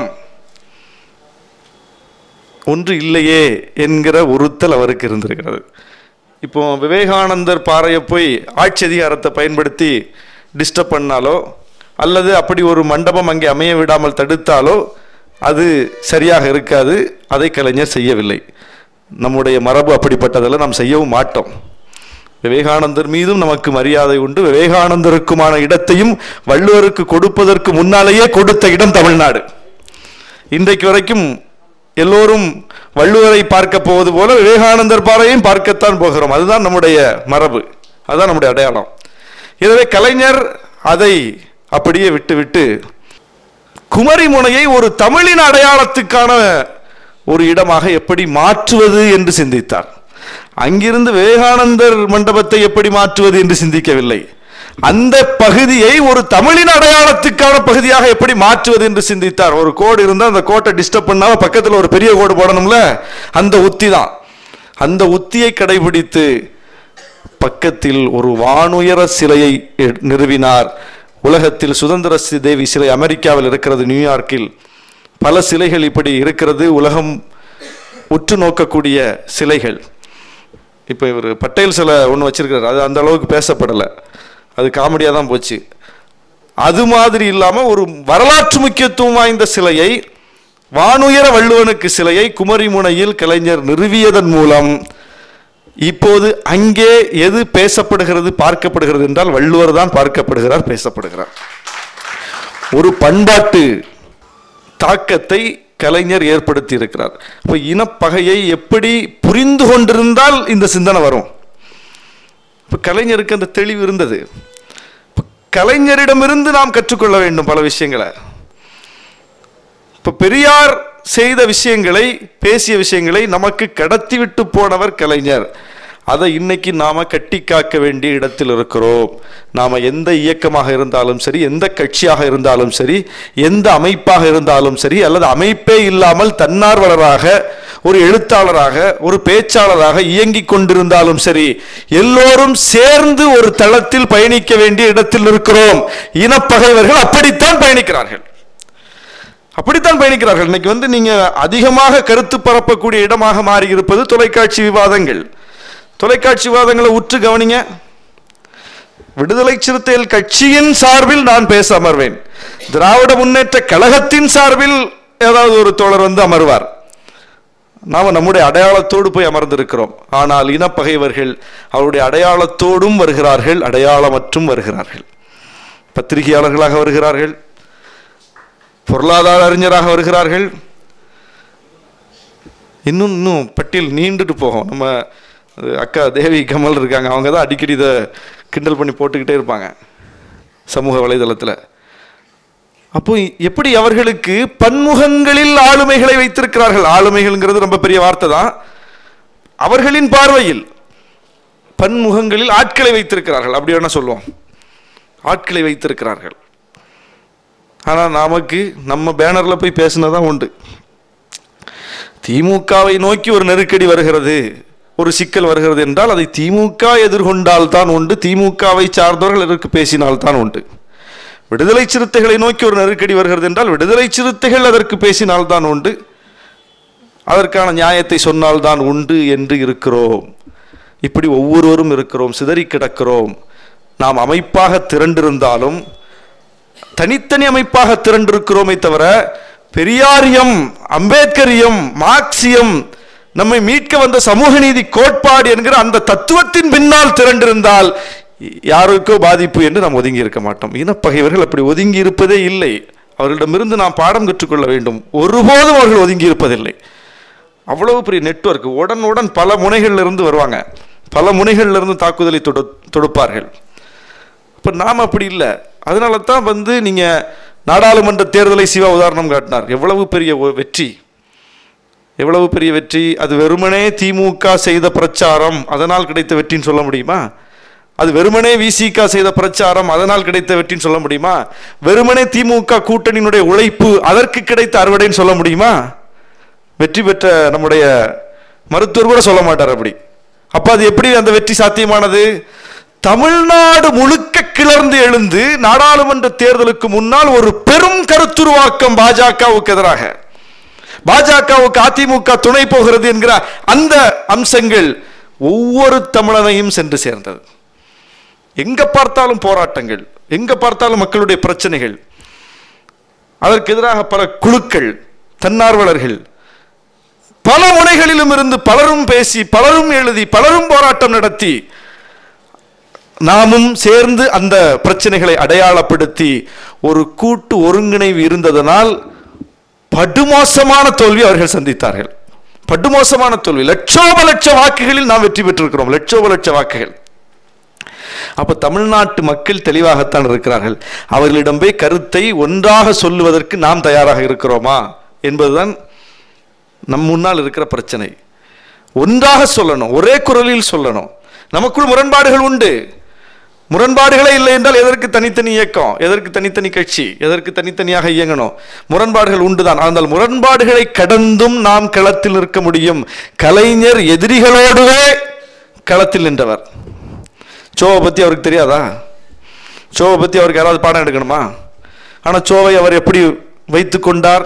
ஒன்று இல்லையே என்கிற உறுத்தல் அவருக்கு இருந்திருக்கிறது இப்போ விவேகானந்தர் பாறையை போய் ஆட்சி அதிகாரத்தை பயன்படுத்தி டிஸ்டர்ப் பண்ணாலோ அல்லது அப்படி ஒரு மண்டபம் அங்கே அமைய விடாமல் தடுத்தாலோ அது சரியாக இருக்காது அதை கலைஞர் செய்யவில்லை நம்முடைய மரபு அப்படிப்பட்டதெல்லாம் நாம் செய்யவும் மாட்டோம் விவேகானந்தர் மீதும் நமக்கு மரியாதை உண்டு விவேகானந்தருக்குமான இடத்தையும் வள்ளுவருக்கு கொடுப்பதற்கு முன்னாலேயே கொடுத்த இடம் தமிழ்நாடு இன்றைக்கு வரைக்கும் எல்லோரும் வள்ளுவரை பார்க்க போவது போல விவேகானந்தர் பாறையும் பார்க்கத்தான் போகிறோம் அதுதான் நம்முடைய மரபு அதுதான் நம்முடைய அடையாளம் எனவே கலைஞர் அதை அப்படியே விட்டுவிட்டு குமரி முனையை ஒரு தமிழின் அடையாளத்துக்கான ஒரு இடமாக எப்படி மாற்றுவது என்று சிந்தித்தார் அங்கிருந்து விவேகானந்தர் மண்டபத்தை எப்படி மாற்றுவது என்று சிந்திக்கவில்லை அந்த பகுதியை ஒரு தமிழின் அடையாளத்துக்கான பகுதியாக எப்படி மாற்றுவது என்று சிந்தித்தார் ஒரு கோடு இருந்தால் அந்த கோட்டை டிஸ்டர்ப் பண்ணாம பக்கத்தில் ஒரு பெரிய கோடு போடணும்ல அந்த உத்தி தான் அந்த உத்தியை கடைபிடித்து பக்கத்தில் ஒரு வானுயர சிலையை எ- நிறுவினார் உலகத்தில் சுதந்திர சி- தேவி சிலை அமெரிக்காவில் இருக்கிறது நியூயார்க்கில் பல சிலைகள் இப்படி இருக்கிறது உலகம் உற்று நோக்கக்கூடிய சிலைகள் இப்போ இவர் பட்டேல் சிலை ஒன்று வச்சிருக்கிறார் அது அந்த அளவுக்கு பேசப்படலை அது காமெடியாக தான் போச்சு அது மாதிரி இல்லாம ஒரு வரலாற்று முக்கியத்துவம் வாய்ந்த சிலையை வானுயர வள்ளுவனுக்கு சிலையை குமரிமுனையில் கலைஞர் நிறுவியதன் மூலம் இப்போது அங்கே எது பேசப்படுகிறது பார்க்கப்படுகிறது என்றால் வள்ளுவர் தான் பார்க்கப்படுகிறார் பேசப்படுகிறார் ஒரு பண்பாட்டு தாக்கத்தை கலைஞர் ஏற்படுத்தி இருக்கிறார் அப்ப இனப்பகையை எப்படி புரிந்து கொண்டிருந்தால் இந்த சிந்தனை வரும் இப்ப கலைஞருக்கு அந்த தெளிவு இருந்தது இப்ப கலைஞரிடமிருந்து நாம் கற்றுக்கொள்ள வேண்டும் பல விஷயங்களை இப்ப பெரியார் செய்த விஷயங்களை பேசிய விஷயங்களை நமக்கு கடத்திவிட்டு போனவர் கலைஞர் அதை இன்னைக்கு நாம கட்டி காக்க வேண்டிய இடத்தில் இருக்கிறோம் நாம எந்த இயக்கமாக இருந்தாலும் சரி எந்த கட்சியாக இருந்தாலும் சரி எந்த அமைப்பாக இருந்தாலும் சரி அல்லது அமைப்பே இல்லாமல் தன்னார்வலராக ஒரு எழுத்தாளராக ஒரு பேச்சாளராக இயங்கிக் கொண்டிருந்தாலும் சரி எல்லோரும் சேர்ந்து ஒரு தளத்தில் பயணிக்க வேண்டிய இடத்தில் இருக்கிறோம் இனப்பகைவர்கள் அப்படித்தான் பயணிக்கிறார்கள் அப்படித்தான் பயணிக்கிறார்கள் இன்னைக்கு வந்து நீங்க அதிகமாக கருத்து பரப்பக்கூடிய இடமாக மாறி இருப்பது தொலைக்காட்சி விவாதங்கள் தொலைக்காட்சி விவாதங்களை உற்று கவனிங்க விடுதலை சிறுத்தைகள் கட்சியின் சார்பில் நான் பேச அமர்வேன் திராவிட முன்னேற்ற கழகத்தின் சார்பில் ஏதாவது ஒரு தோழர் வந்து அமர்வார் நாம நம்முடைய அடையாளத்தோடு போய் அமர்ந்திருக்கிறோம் ஆனால் இனப்பகைவர்கள் அவருடைய அடையாளத்தோடும் வருகிறார்கள் அடையாளமற்றும் வருகிறார்கள் பத்திரிகையாளர்களாக வருகிறார்கள் பொருளாதார அறிஞராக வருகிறார்கள் இன்னும் இன்னும் பட்டியல் நீண்டுட்டு போகும் நம்ம அஹ், அக்கா தேவி கமல் இருக்காங்க அவங்க தான் அடிக்கடி இதை கிண்டல் பண்ணி போட்டுக்கிட்டே இருப்பாங்க சமூக வலைதளத்தில் அப்போ எப்படி அவர்களுக்கு பன்முகங்களில் ஆளுமைகளை வைத்திருக்கிறார்கள் ஆளுமைகள்ங்கிறது ரொம்ப பெரிய வார்த்தை தான் அவர்களின் பார்வையில் பன்முகங்களில் ஆட்களை வைத்திருக்கிறார்கள் அப்படி வேணா சொல்லுவோம் ஆட்களை வைத்திருக்கிறார்கள் ஆனால் நமக்கு நம்ம பேனரில் போய் பேசினதான் உண்டு திமுகவை நோக்கி ஒரு நெருக்கடி வருகிறது ஒரு சிக்கல் வருகிறது என்றால் அதை திமுக எதிர்கொண்டால் தான் உண்டு திமுகவை சார்ந்தவர்கள் இதற்கு பேசினால் தான் உண்டு விடுதலை சிறுத்தைகளை நோக்கி ஒரு நெருக்கடி வருகிறது என்றால் விடுதலை சிறுத்தைகள் அதற்கு பேசினால் தான் உண்டு அதற்கான நியாயத்தை சொன்னால் தான் உண்டு என்று இருக்கிறோம் இப்படி ஒவ்வொருவரும் இருக்கிறோம் சிதறி கிடக்கிறோம் நாம் அமைப்பாக திரண்டிருந்தாலும் தனித்தனி அமைப்பாக திரண்டிருக்கிறோமே தவிர பெரியாரியம் அம்பேத்கரியம் மார்க்சியம் நம்மை மீட்க வந்த சமூக நீதி கோட்பாடு என்கிற அந்த தத்துவத்தின் பின்னால் திரண்டிருந்தால் யாருக்கோ பாதிப்பு என்று நாம் ஒதுங்கி இருக்க மாட்டோம் இனப்பகைவர்கள் அப்படி ஒதுங்கி இருப்பதே இல்லை அவர்களிடமிருந்து நாம் பாடம் கற்றுக்கொள்ள வேண்டும் ஒருபோதும் அவர்கள் ஒதுங்கி இருப்பதில்லை அவ்வளவு பெரிய நெட்வொர்க் உடனுடன் பல முனைகள்ல இருந்து வருவாங்க பல முனைகள்ல இருந்து தாக்குதலை தொடு தொடுப்பார்கள் இப்போ நாம் அப்படி இல்லை அதனால தான் வந்து நீங்கள் நாடாளுமன்ற தேர்தலை சிவா உதாரணம் காட்டினார் எவ்வளவு பெரிய ஒ- வெற்றி எவ்வளவு பெரிய வெற்றி அது வெறுமனே திமுக செய்த பிரச்சாரம் அதனால் கிடைத்த வெற்றின்னு சொல்ல முடியுமா அது வெறுமனே விசிக செய்த பிரச்சாரம் அதனால் கிடைத்த வெற்றின்னு சொல்ல முடியுமா வெறுமனே திமுக கூட்டணியினுடைய உழைப்பு அதற்கு கிடைத்த அறுவடைன்னு சொல்ல முடியுமா வெற்றி பெற்ற நம்முடைய மருத்துவர் கூட சொல்ல மாட்டார் அப்படி அப்ப அது எப்படி அந்த வெற்றி சாத்தியமானது தமிழ்நாடு முழுக்க கிளர்ந்து எழுந்து நாடாளுமன்ற தேர்தலுக்கு முன்னால் ஒரு பெரும் கருத்துருவாக்கம் பாஜகவுக்கு எதிராக பாஜகவுக்கு அதிமுக துணை போகிறது என்கிற அந்த அம்சங்கள் ஒவ்வொரு தமிழனையும் சென்று சேர்ந்தது எங்க பார்த்தாலும் போராட்டங்கள் எங்க பார்த்தாலும் மக்களுடைய பிரச்சனைகள் அதற்கு எதிராக பல குழுக்கள் தன்னார்வலர்கள் பல முனைகளிலும் இருந்து பலரும் பேசி பலரும் எழுதி பலரும் போராட்டம் நடத்தி நாமும் சேர்ந்து அந்த பிரச்சனைகளை அடையாளப்படுத்தி ஒரு கூட்டு ஒருங்கிணைவு இருந்ததனால் படுமோசமான தோல்வி அவர்கள் சந்தித்தார்கள் படுமோசமான தோல்வி லட்சோப லட்ச வாக்குகளில் நாம் வெற்றி பெற்றிருக்கிறோம் லட்சோப லட்ச வாக்குகள் அப்ப தமிழ்நாட்டு மக்கள் தெளிவாகத்தான் இருக்கிறார்கள் அவர்களிடம் போய் கருத்தை ஒன்றாக சொல்லுவதற்கு நாம் தயாராக இருக்கிறோமா என்பதுதான் நம் முன்னால் இருக்கிற பிரச்சனை ஒன்றாக சொல்லணும் ஒரே குரலில் சொல்லணும் நமக்குள் முரண்பாடுகள் உண்டு முரண்பாடுகளே இல்லை என்றால் எதற்கு தனித்தனி இயக்கம் எதற்கு தனித்தனி கட்சி எதற்கு தனித்தனியாக இயங்கணும் முரண்பாடுகள் உண்டுதான் ஆனால் முரண்பாடுகளை கடந்தும் நாம் களத்தில் நிற்க முடியும் கலைஞர் எதிரிகளோடுவே களத்தில் நின்றவர் சோவை பற்றி அவருக்கு தெரியாதா சோவை பற்றி அவருக்கு யாராவது பாடம் எடுக்கணுமா ஆனால் சோவை அவர் எப்படி வைத்து கொண்டார்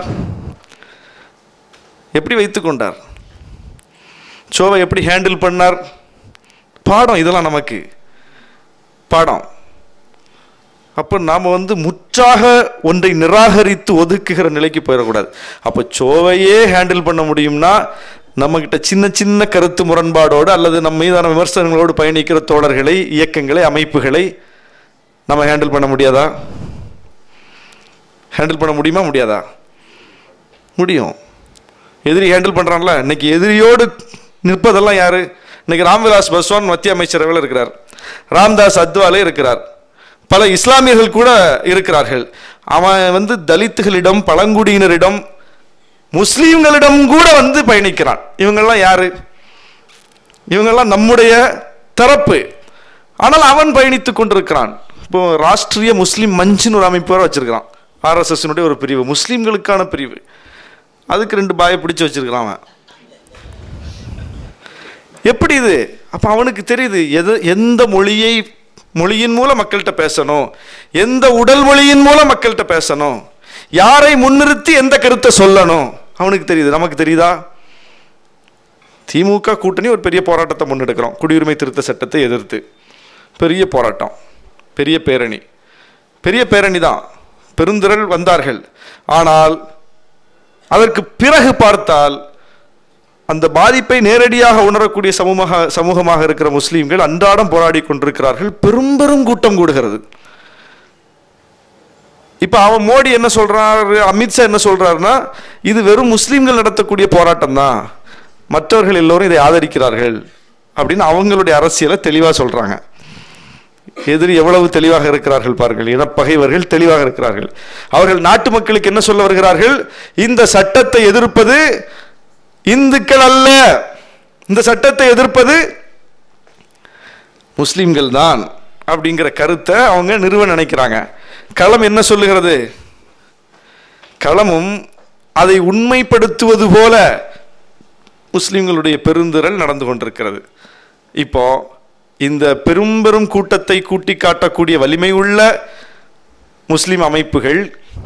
எப்படி வைத்து கொண்டார் சோவை எப்படி ஹேண்டில் பண்ணார் பாடம் இதெல்லாம் நமக்கு பாடம் அப்போ நாம் வந்து முற்றாக ஒன்றை நிராகரித்து ஒதுக்குகிற நிலைக்கு போயிடக்கூடாது அப்போ சோவையே ஹேண்டில் பண்ண முடியும்னா நம்மக்கிட்ட சின்ன சின்ன கருத்து முரண்பாடோடு அல்லது நம்ம மீதான விமர்சனங்களோடு பயணிக்கிற தோழர்களை இயக்கங்களை அமைப்புகளை நம்ம ஹேண்டில் பண்ண முடியாதா ஹேண்டில் பண்ண முடியுமா முடியாதா முடியும் எதிரி ஹேண்டில் பண்ணுறான்ல இன்னைக்கு எதிரியோடு நிற்பதெல்லாம் யாரு இன்னைக்கு ராம்விலாஸ் பஸ்வான் மத்திய அமைச்சரவையில் இருக்கிறார் ராம்தாஸ் அத்வாலே இருக்கிறார் பல இஸ்லாமியர்கள் கூட இருக்கிறார்கள் அவன் வந்து தலித்துகளிடம் பழங்குடியினரிடம் முஸ்லீம்களிடம் கூட வந்து பயணிக்கிறான் இவங்கெல்லாம் யாரு இவங்கெல்லாம் நம்முடைய தரப்பு ஆனால் அவன் பயணித்துக் கொண்டிருக்கிறான் இப்போ ராஷ்டிரிய முஸ்லீம் மஞ்சுன்னு ஒரு அமைப்பு வேற வச்சிருக்கிறான் ஆர்எஸ்எஸ்னுடைய ஒரு பிரிவு முஸ்லீம்களுக்கான பிரிவு அதுக்கு ரெண்டு பாயை பிடிச்சு வச்சிருக்கிறான் அவன் எப்படி இது அப்போ அவனுக்கு தெரியுது எது எந்த மொழியை மொழியின் மூலம் மக்கள்கிட்ட பேசணும் எந்த உடல் மொழியின் மூலம் மக்கள்கிட்ட பேசணும் யாரை முன்னிறுத்தி எந்த கருத்தை சொல்லணும் அவனுக்கு தெரியுது நமக்கு தெரியுதா திமுக கூட்டணி ஒரு பெரிய போராட்டத்தை முன்னெடுக்கிறோம் குடியுரிமை திருத்த சட்டத்தை எதிர்த்து பெரிய போராட்டம் பெரிய பேரணி பெரிய பேரணி தான் பெருந்திரள் வந்தார்கள் ஆனால் அதற்கு பிறகு பார்த்தால் அந்த பாதிப்பை நேரடியாக உணரக்கூடிய சமூக சமூகமாக இருக்கிற முஸ்லீம்கள் அன்றாடம் போராடி கொண்டிருக்கிறார்கள் பெரும் பெரும் கூட்டம் கூடுகிறது இப்ப அவன் மோடி என்ன சொல்றாரு அமித்ஷா என்ன சொல்றாருன்னா இது வெறும் முஸ்லீம்கள் நடத்தக்கூடிய போராட்டம் தான் மற்றவர்கள் எல்லோரும் இதை ஆதரிக்கிறார்கள் அப்படின்னு அவங்களுடைய அரசியலை தெளிவா சொல்றாங்க எதிரி எவ்வளவு தெளிவாக இருக்கிறார்கள் பாருங்கள் இனப்பகைவர்கள் தெளிவாக இருக்கிறார்கள் அவர்கள் நாட்டு மக்களுக்கு என்ன சொல்ல வருகிறார்கள் இந்த சட்டத்தை எதிர்ப்பது இந்துக்கள் அல்ல இந்த சட்டத்தை எதிர்ப்பது முஸ்லிம்கள் தான் அப்படிங்கிற கருத்தை அவங்க நிறுவ நினைக்கிறாங்க களம் என்ன சொல்லுகிறது களமும் அதை உண்மைப்படுத்துவது போல முஸ்லிம்களுடைய பெருந்திரள் நடந்து கொண்டிருக்கிறது இப்போ இந்த பெரும் பெரும் கூட்டத்தை கூட்டி காட்டக்கூடிய வலிமை உள்ள முஸ்லிம் அமைப்புகள்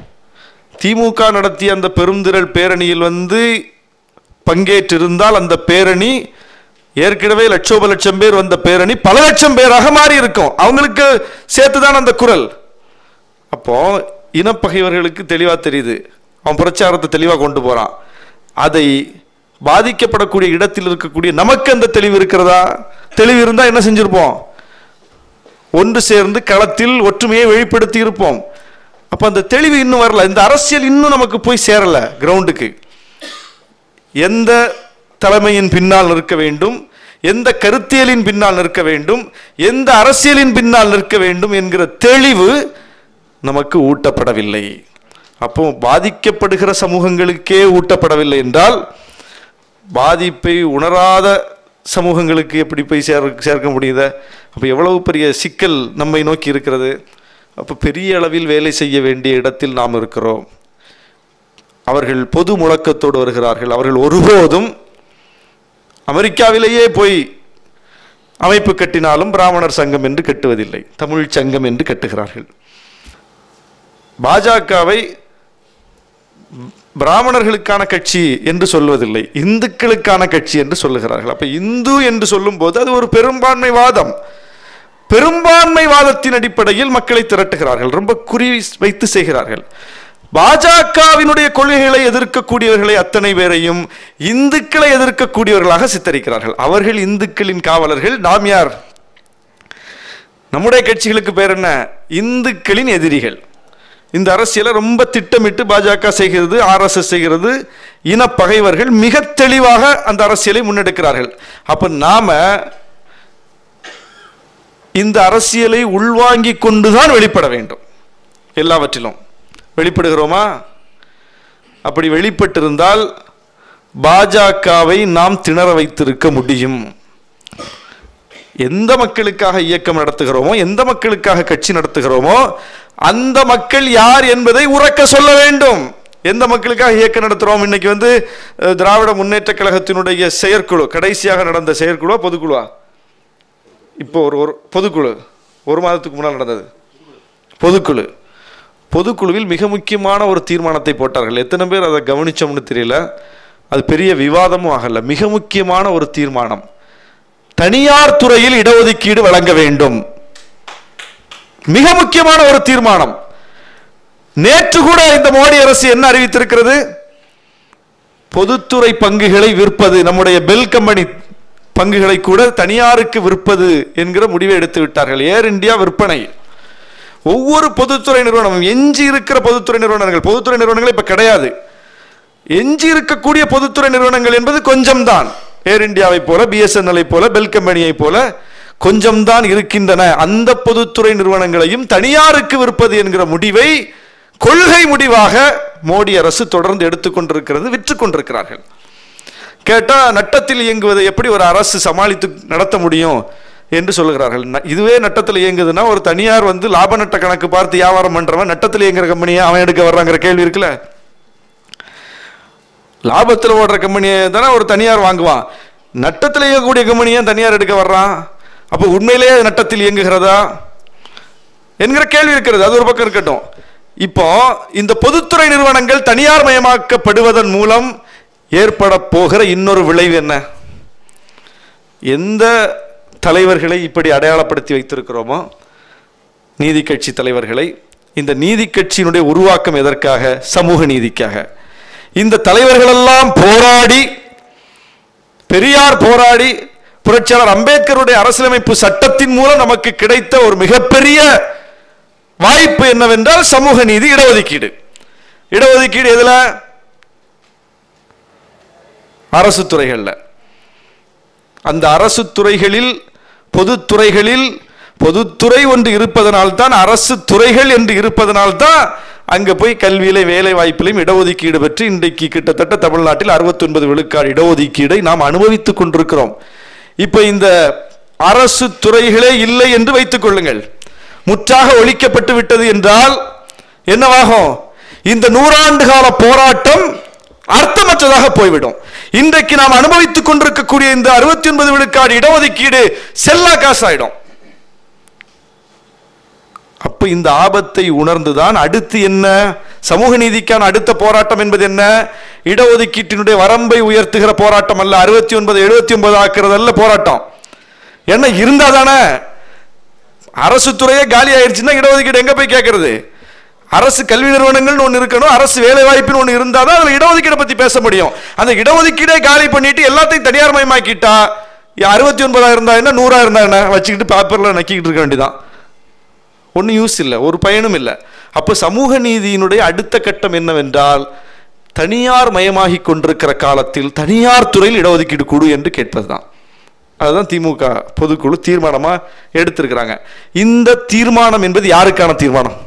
திமுக நடத்திய அந்த பெருந்திரள் பேரணியில் வந்து பங்கேற்றிருந்தால் அந்த பேரணி ஏற்கனவே லட்சோப லட்சம் பேர் வந்த பேரணி பல லட்சம் பேராக மாறி இருக்கும் அவங்களுக்கு சேர்த்துதான் அந்த குரல் அப்போ இனப்பகைவர்களுக்கு தெளிவா தெரியுது அவன் பிரச்சாரத்தை தெளிவா கொண்டு போறான் அதை பாதிக்கப்படக்கூடிய இடத்தில் இருக்கக்கூடிய நமக்கு அந்த தெளிவு இருக்கிறதா தெளிவு இருந்தா என்ன செஞ்சிருப்போம் ஒன்று சேர்ந்து களத்தில் ஒற்றுமையை வெளிப்படுத்தி இருப்போம் அப்ப அந்த தெளிவு இன்னும் வரல இந்த அரசியல் இன்னும் நமக்கு போய் சேரல கிரவுண்டுக்கு எந்த தலைமையின் பின்னால் நிற்க வேண்டும் எந்த கருத்தியலின் பின்னால் நிற்க வேண்டும் எந்த அரசியலின் பின்னால் நிற்க வேண்டும் என்கிற தெளிவு நமக்கு ஊட்டப்படவில்லை அப்போ பாதிக்கப்படுகிற சமூகங்களுக்கே ஊட்டப்படவில்லை என்றால் பாதிப்பை உணராத சமூகங்களுக்கு எப்படி போய் சேர் சேர்க்க முடியுத அப்போ எவ்வளவு பெரிய சிக்கல் நம்மை நோக்கி இருக்கிறது அப்போ பெரிய அளவில் வேலை செய்ய வேண்டிய இடத்தில் நாம் இருக்கிறோம் அவர்கள் பொது முழக்கத்தோடு வருகிறார்கள் அவர்கள் ஒருபோதும் அமெரிக்காவிலேயே போய் அமைப்பு கட்டினாலும் பிராமணர் சங்கம் என்று கட்டுவதில்லை தமிழ் சங்கம் என்று கட்டுகிறார்கள் பாஜகவை பிராமணர்களுக்கான கட்சி என்று சொல்வதில்லை இந்துக்களுக்கான கட்சி என்று சொல்லுகிறார்கள் அப்ப இந்து என்று சொல்லும் போது அது ஒரு பெரும்பான்மை வாதம் பெரும்பான்மை வாதத்தின் அடிப்படையில் மக்களை திரட்டுகிறார்கள் ரொம்ப குறி வைத்து செய்கிறார்கள் பாஜகவினுடைய கொள்கைகளை எதிர்க்கக்கூடியவர்களை அத்தனை பேரையும் இந்துக்களை எதிர்க்கக்கூடியவர்களாக சித்தரிக்கிறார்கள் அவர்கள் இந்துக்களின் காவலர்கள் நாம் யார் நம்முடைய கட்சிகளுக்கு பேர் என்ன இந்துக்களின் எதிரிகள் இந்த அரசியலை ரொம்ப திட்டமிட்டு பாஜக செய்கிறது ஆர்எஸ்எஸ் செய்கிறது இனப்பகைவர்கள் மிக தெளிவாக அந்த அரசியலை முன்னெடுக்கிறார்கள் அப்ப நாம இந்த அரசியலை உள்வாங்கிக் கொண்டுதான் வெளிப்பட வேண்டும் எல்லாவற்றிலும் வெளிப்படுகிறோமா அப்படி வெளிப்பட்டிருந்தால் பாஜகவை நாம் திணற வைத்திருக்க முடியும் எந்த மக்களுக்காக இயக்கம் நடத்துகிறோமோ எந்த மக்களுக்காக கட்சி நடத்துகிறோமோ அந்த மக்கள் யார் என்பதை உறக்க சொல்ல வேண்டும் எந்த மக்களுக்காக இயக்கம் நடத்துகிறோம் இன்னைக்கு வந்து அஹ், திராவிட முன்னேற்ற கழகத்தினுடைய செயற்குழு கடைசியாக நடந்த செயற்குழுவா பொதுக்குழுவா இப்போ ஒரு ஒரு பொதுக்குழு ஒரு மாதத்துக்கு முன்னால் நடந்தது பொதுக்குழு பொதுக்குழுவில் மிக முக்கியமான ஒரு தீர்மானத்தை போட்டார்கள் எத்தனை பேர் அதை கவனிச்சோம்னு தெரியல அது பெரிய விவாதமும் ஆகல மிக முக்கியமான ஒரு தீர்மானம் தனியார் துறையில் இடஒதுக்கீடு வழங்க வேண்டும் மிக முக்கியமான ஒரு தீர்மானம் நேற்று கூட இந்த மோடி அரசு என்ன அறிவித்திருக்கிறது பொதுத்துறை பங்குகளை விற்பது நம்முடைய பெல் கம்பெனி பங்குகளை கூட தனியாருக்கு விற்பது என்கிற முடிவை எடுத்து விட்டார்கள் ஏர் இந்தியா விற்பனை ஒவ்வொரு பொதுத்துறை நிறுவனமும் எஞ்சி இருக்கிற பொதுத்துறை நிறுவனங்கள் பொதுத்துறை நிறுவனங்கள் இப்ப கிடையாது எஞ்சி இருக்கக்கூடிய பொதுத்துறை நிறுவனங்கள் என்பது கொஞ்சம்தான் ஏர் இந்தியாவை போல பிஎஸ்என்எல் போல பெல் கம்பெனியை போல கொஞ்சம்தான் இருக்கின்றன அந்த பொதுத்துறை நிறுவனங்களையும் தனியாருக்கு விற்பது என்கிற முடிவை கொள்கை முடிவாக மோடி அரசு தொடர்ந்து எடுத்துக்கொண்டிருக்கிறது விற்று கொண்டிருக்கிறார்கள் கேட்டா நட்டத்தில் இயங்குவதை எப்படி ஒரு அரசு சமாளித்து நடத்த முடியும் என்று சொல்லுகிறார்கள் ந- இதுவே நட்டத்தில் இயங்குதுன்னா ஒரு தனியார் வந்து லாப நட்ட கணக்கு பார்த்து வியாபாரம் பண்றவன் நட்டத்தில் இயங்குற கம்பெனியை அவன் எடுக்க வர்றாங்கிற கேள்வி இருக்குல்ல லாபத்தில் ஓடுற கம்பெனியை தானே ஒரு தனியார் வாங்குவான் நட்டத்தில் இயங்கக்கூடிய கம்பெனியை தனியார் எடுக்க வர்றான் அப்போ உண்மையிலேயே அது நட்டத்தில் இயங்குகிறதா என்கிற கேள்வி இருக்கிறது அது ஒரு பக்கம் இருக்கட்டும் இப்போ இந்த பொதுத்துறை நிறுவனங்கள் தனியார் மயமாக்கப்படுவதன் மூலம் ஏற்பட போகிற இன்னொரு விளைவு என்ன எந்த தலைவர்களை இப்படி அடையாளப்படுத்தி வைத்திருக்கிறோமோ நீதி கட்சி தலைவர்களை இந்த நீதி கட்சியினுடைய உருவாக்கம் எதற்காக சமூக நீதிக்காக இந்த தலைவர்களெல்லாம் போராடி பெரியார் போராடி புரட்சியாளர் அம்பேத்கருடைய அரசியலமைப்பு சட்டத்தின் மூலம் நமக்கு கிடைத்த ஒரு மிகப்பெரிய வாய்ப்பு என்னவென்றால் சமூக நீதி இடஒதுக்கீடு இடஒதுக்கீடு எதுல அரசு துறைகள்ல அந்த அரசு துறைகளில் பொதுத்துறைகளில் பொதுத்துறை ஒன்று இருப்பதனால் தான் அரசு துறைகள் என்று இருப்பதனால் தான் அங்க போய் கல்வியில வேலை வாய்ப்பிலையும் இடஒதுக்கீடு பெற்று இன்றைக்கு கிட்டத்தட்ட தமிழ்நாட்டில் 69 விழுக்காடு இடஒதுக்கீடை நாம் அனுபவித்துக் கொண்டிருக்கிறோம் இப்ப இந்த அரசு துறைகளே இல்லை என்று வைத்துக் கொள்ளுங்கள் முற்றாக ஒழிக்கப்பட்டு விட்டது என்றால் என்னவாகும் இந்த நூறாண்டு கால போராட்டம் அர்த்தமற்றதாக போய்விடும் இன்றைக்கு நாம் அனுபவித்துக் கொண்டிருக்கக்கூடிய இந்த அறுபத்தி ஒன்பது விழுக்காடு இடஒதுக்கீடு செல்லா காசாயிடும் அப்ப இந்த ஆபத்தை உணர்ந்துதான் அடுத்து என்ன சமூக நீதிக்கான அடுத்த போராட்டம் என்பது என்ன இடஒதுக்கீட்டினுடைய வரம்பை உயர்த்துகிற போராட்டம் அல்ல அறுபத்தி ஒன்பது எழுபத்தி ஒன்பது ஆக்குறது அல்ல போராட்டம் என்ன இருந்தா தானே அரசு துறையே காலி ஆயிடுச்சுன்னா இடஒதுக்கீடு எங்க போய் கேட்கறது அரசு கல்வி நிறுவனங்கள்னு ஒன்று இருக்கணும் அரசு வேலை வாய்ப்புன்னு ஒன்று இருந்தால் தான் அதில் இடஒதுக்கீடை பற்றி பேச முடியும் அந்த இடஒதுக்கீடே காலி பண்ணிட்டு எல்லாத்தையும் தனியார் மயமாக்கிட்டா அறுபத்தி ஒன்பதாயிரம் இருந்தா என்ன நூறா இருந்தா என்ன வச்சுக்கிட்டு பேப்பரில் நக்கிக்கிட்டு இருக்க வேண்டியதான் ஒன்றும் யூஸ் இல்லை ஒரு பயனும் இல்லை அப்போ சமூக நீதியினுடைய அடுத்த கட்டம் என்னவென்றால் தனியார் மயமாகி கொண்டிருக்கிற காலத்தில் தனியார் துறையில் இடஒதுக்கீடு கொடு என்று கேட்பதுதான் அதுதான் திமுக பொதுக்குழு தீர்மானமா எடுத்திருக்கிறாங்க இந்த தீர்மானம் என்பது யாருக்கான தீர்மானம்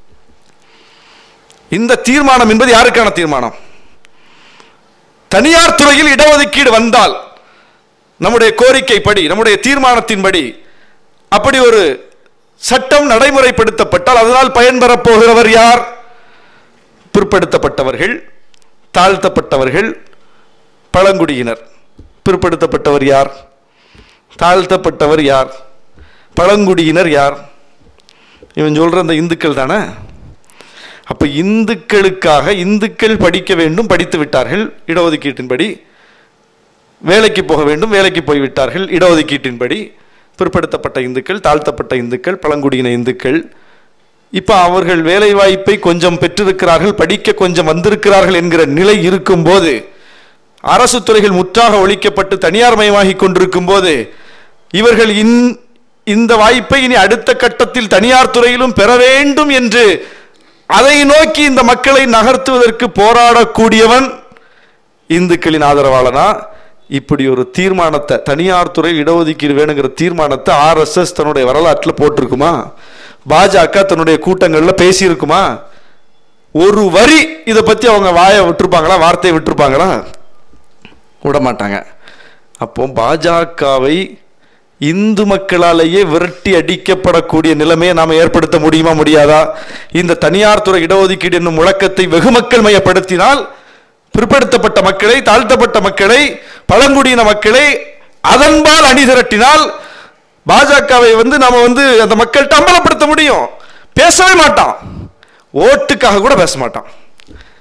இந்த தீர்மானம் என்பது யாருக்கான தீர்மானம் தனியார் துறையில் இடஒதுக்கீடு வந்தால் நம்முடைய கோரிக்கைப்படி நம்முடைய தீர்மானத்தின்படி அப்படி ஒரு சட்டம் நடைமுறைப்படுத்தப்பட்டால் அதனால் பயன்பெறப் போகிறவர் யார் பிற்படுத்தப்பட்டவர்கள் தாழ்த்தப்பட்டவர்கள் பழங்குடியினர் பிற்படுத்தப்பட்டவர் யார் தாழ்த்தப்பட்டவர் யார் பழங்குடியினர் யார் இவன் சொல்ற அந்த இந்துக்கள் தானே அப்ப இந்துக்களுக்காக இந்துக்கள் படிக்க வேண்டும் படித்து விட்டார்கள் இடஒதுக்கீட்டின்படி வேலைக்கு போக வேண்டும் வேலைக்கு போய்விட்டார்கள் இடஒதுக்கீட்டின்படி பிற்படுத்தப்பட்ட இந்துக்கள் தாழ்த்தப்பட்ட இந்துக்கள் பழங்குடியின இந்துக்கள் இப்ப அவர்கள் வேலை வாய்ப்பை கொஞ்சம் பெற்றிருக்கிறார்கள் படிக்க கொஞ்சம் வந்திருக்கிறார்கள் என்கிற நிலை இருக்கும்போது அரசு துறைகள் முற்றாக ஒழிக்கப்பட்டு தனியார் மயமாகி கொண்டிருக்கும் போது இவர்கள் இன் இந்த வாய்ப்பை இனி அடுத்த கட்டத்தில் தனியார் துறையிலும் பெற வேண்டும் என்று அதை நோக்கி இந்த மக்களை நகர்த்துவதற்கு போராடக்கூடியவன் இந்துக்களின் ஆதரவாளனா இப்படி ஒரு தீர்மானத்தை தனியார் துறை இடஒதுக்கீடு வேணுங்கிற தீர்மானத்தை ஆர்எஸ்எஸ் தன்னுடைய வரலாற்றில் போட்டிருக்குமா பாஜக தன்னுடைய கூட்டங்களில் பேசியிருக்குமா ஒரு வரி இதை பத்தி அவங்க வாயை விட்டுருப்பாங்களா வார்த்தையை விட்டுருப்பாங்களா விட மாட்டாங்க அப்போ பாஜகவை இந்து மக்களாலேயே விரட்டி அடிக்கப்படக்கூடிய நிலைமையை நாம் ஏற்படுத்த முடியுமா முடியாதா இந்த தனியார் துறை இடஒதுக்கீடு என்னும் முழக்கத்தை வெகுமக்கள் மயப்படுத்தினால் பிற்படுத்தப்பட்ட மக்களை தாழ்த்தப்பட்ட மக்களை பழங்குடியின மக்களை அதன்பால் அணி திரட்டினால் பாஜகவை வந்து நாம வந்து அந்த மக்கள்கிட்ட அம்பலப்படுத்த முடியும் பேசவே மாட்டான் ஓட்டுக்காக கூட பேச மாட்டான்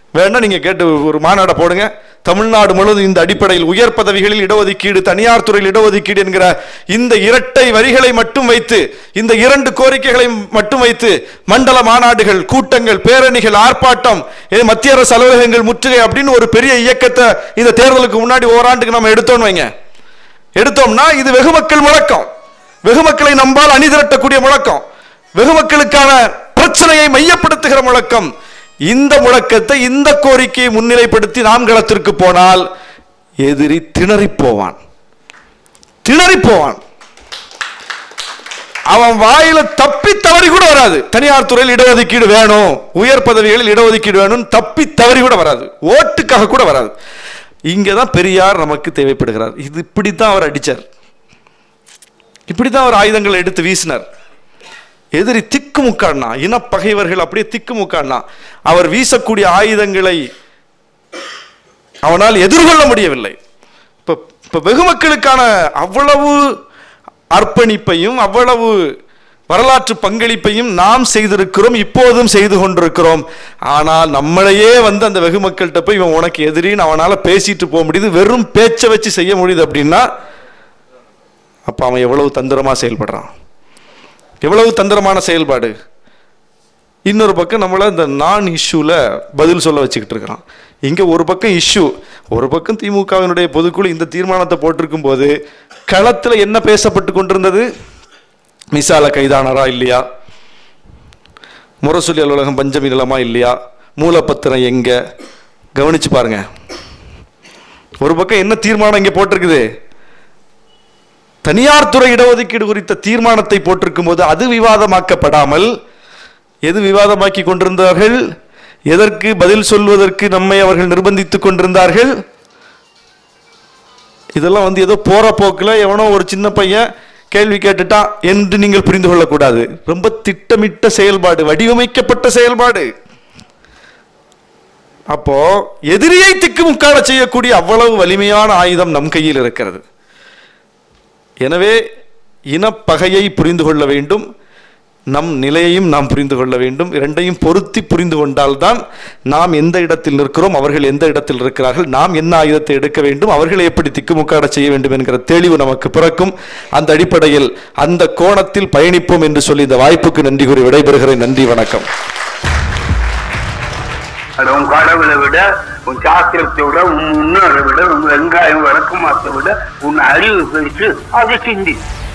வேணா நீங்க கேட்டு ஒரு மாநாடை போடுங்க தமிழ்நாடு முழுவதும் இந்த அடிப்படையில் உயர் பதவிகளில் இடஒதுக்கீடு தனியார் துறையில் இடஒதுக்கீடு என்கிற இந்த இரட்டை வரிகளை மட்டும் வைத்து இந்த இரண்டு கோரிக்கைகளை மட்டும் வைத்து மண்டல மாநாடுகள் கூட்டங்கள் பேரணிகள் ஆர்ப்பாட்டம் இது மத்திய அரசு அலுவலகங்கள் முற்றுகை அப்படின்னு ஒரு பெரிய இயக்கத்தை இந்த தேர்தலுக்கு முன்னாடி ஓராண்டுக்கு நம்ம எடுத்தோம்னு வைங்க எடுத்தோம்னா இது வெகு மக்கள் முழக்கம் வெகு மக்களை நம்பால் அணிதிரட்டக்கூடிய முழக்கம் வெகு மக்களுக்கான பிரச்சனையை மையப்படுத்துகிற முழக்கம் இந்த முழக்கத்தை இந்த கோரிக்கையை முன்னிலைப்படுத்தி நாம் களத்திற்கு போனால் எதிரி திணறிப் போவான் திணறிப் போவான் அவன் வாயில தப்பி தவறி கூட வராது தனியார் துறையில் இடஒதுக்கீடு வேணும் உயர் பதவிகளில் இடஒதுக்கீடு வேணும் தப்பி தவறி கூட வராது ஓட்டுக்காக கூட வராது இங்கதான் பெரியார் நமக்கு தேவைப்படுகிறார் இது இப்படித்தான் அவர் அடிச்சார் இப்படித்தான் அவர் ஆயுதங்களை எடுத்து வீசினார் எதிரி திக்கு முக்காடினா இனப்பகைவர்கள் அப்படியே திக்கு முக்காடினா அவர் வீசக்கூடிய ஆயுதங்களை அவனால் எதிர்கொள்ள முடியவில்லை இப்ப இப்ப வெகு மக்களுக்கான அவ்வளவு அர்ப்பணிப்பையும் அவ்வளவு வரலாற்று பங்களிப்பையும் நாம் செய்திருக்கிறோம் இப்போதும் செய்து கொண்டிருக்கிறோம் ஆனால் நம்மளையே வந்து அந்த வெகு மக்கள்கிட்ட போய் இவன் உனக்கு எதிரின்னு அவனால பேசிட்டு போக முடியுது வெறும் பேச்சை வச்சு செய்ய முடியுது அப்படின்னா அப்ப அவன் எவ்வளவு தந்திரமா செயல்படுறான் எவ்வளவு தந்திரமான செயல்பாடு இன்னொரு பக்கம் நம்மள இந்த நான் இஷ்யூல பதில் சொல்ல வச்சுக்கிட்டு இருக்கிறான் இங்க ஒரு பக்கம் இஷ்யூ ஒரு பக்கம் திமுகவினுடைய பொதுக்குழு இந்த தீர்மானத்தை போட்டிருக்கும் போது களத்துல என்ன பேசப்பட்டு கொண்டிருந்தது மிசால கைதானரா இல்லையா முரசொலி அலுவலகம் பஞ்சமி நிலமா இல்லையா மூலப்பத்திரம் எங்க கவனிச்சு பாருங்க ஒரு பக்கம் என்ன தீர்மானம் இங்க போட்டிருக்குது தனியார் துறை இடஒதுக்கீடு குறித்த தீர்மானத்தை போட்டிருக்கும் போது அது விவாதமாக்கப்படாமல் எது விவாதமாக்கி கொண்டிருந்தார்கள் எதற்கு பதில் சொல்வதற்கு நம்மை அவர்கள் நிர்பந்தித்துக் கொண்டிருந்தார்கள் இதெல்லாம் வந்து ஏதோ போற போக்குல எவனோ ஒரு சின்ன பையன் கேள்வி கேட்டுட்டான் என்று நீங்கள் புரிந்து கொள்ளக்கூடாது ரொம்ப திட்டமிட்ட செயல்பாடு வடிவமைக்கப்பட்ட செயல்பாடு அப்போ எதிரியை திக்குமுக்காட செய்யக்கூடிய அவ்வளவு வலிமையான ஆயுதம் நம் கையில் இருக்கிறது எனவே இனப்பகையை புரிந்து கொள்ள வேண்டும் நம் நிலையையும் நாம் புரிந்து கொள்ள வேண்டும் இரண்டையும் பொருத்தி புரிந்து கொண்டால்தான் நாம் எந்த இடத்தில் நிற்கிறோம் அவர்கள் எந்த இடத்தில் இருக்கிறார்கள் நாம் என்ன ஆயுதத்தை எடுக்க வேண்டும் அவர்களை எப்படி திக்குமுக்காட செய்ய வேண்டும் என்கிற தெளிவு நமக்கு பிறக்கும் அந்த அடிப்படையில் அந்த கோணத்தில் பயணிப்போம் என்று சொல்லி இந்த வாய்ப்புக்கு நன்றி கூறி விடைபெறுகிறேன் நன்றி வணக்கம் அது உன் கடவுளை விட உன் சாஸ்திரத்தை விட உன் முன்னோரை விட உன் வெங்காயம் விளக்கமாத்தை விட உன் அறிவு பெருசு அதை சிந்தி